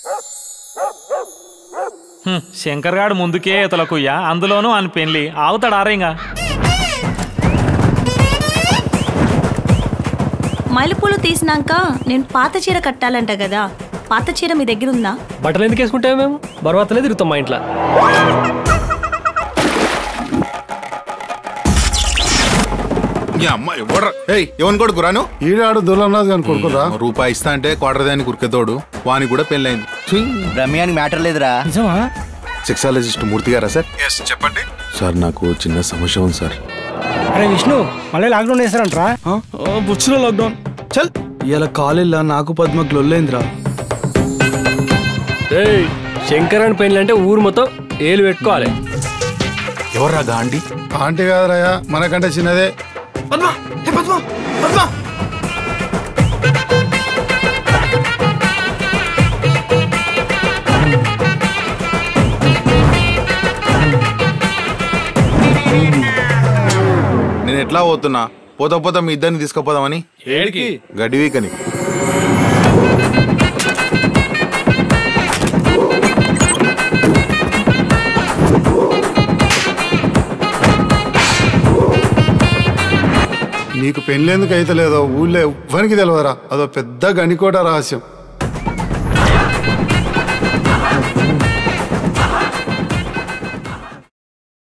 హ్మ్, శంకర్ గాడు ముందుకే ఇతలకుయ్యా అందులోనూ అని పెళ్లి ఆగుతాడు ఆరేంగా మల్లెపూలు తీసినాక నేను పాత చీర కట్టాలంట కదా పాత చీర మీ దగ్గర ఉందా బట్టలు ఎందుకు వేసుకుంటాము మేము బరువాతలే తిరుగుతాం మా ఇంట్లో ఈ అమ్మ ఎవడ్రా ఏయ్ ఎవరిని కొడుకు రాను ఈడాడు దుర్లన్నాథ్ గాని కొడుకురా రూపాయి ఇస్తా అంటే క్వార్టర్ దాన్ని కురికేతోడు వాని కూడా పెళ్ళైంది రమ్యానికి మ్యాటర్ లేదురా సెక్సాలజిస్ట్ మూర్తి గారా సార్ ఎస్ చెప్పండి సార్ నాకు చిన్న సమస్య ఉంది సార్ అరే విష్ణు మళ్ళీ లాక్డౌన్ వేస్తారంట్రా బుచ్చులో లాక్డౌన్ చల్ ఇలా కాలేజ్లో నాకు పద్మకు లొల్లైందిరా ఏయ్ శంకర్ అని పెళ్ళి అంటే ఊరు మొత్తం ఏలు పెట్టుకోవాలి ఎవర్రా గాండి ఆంటీ కాదురాయా మనకంటే చిన్నదే పద్మ హే పద్మ పద్మ నేను ఎట్లా పోతున్నా పోతా పోతా మీ ఇద్దరిని తీసుకుపోదామని ఏడికి గడ్డి వీకని నీకు పెళ్ళేందుకు అయితే లేదో ఊళ్ళో ఎవ్వరికి తెలియదురా అదో పెద్ద గనికోట రహస్యం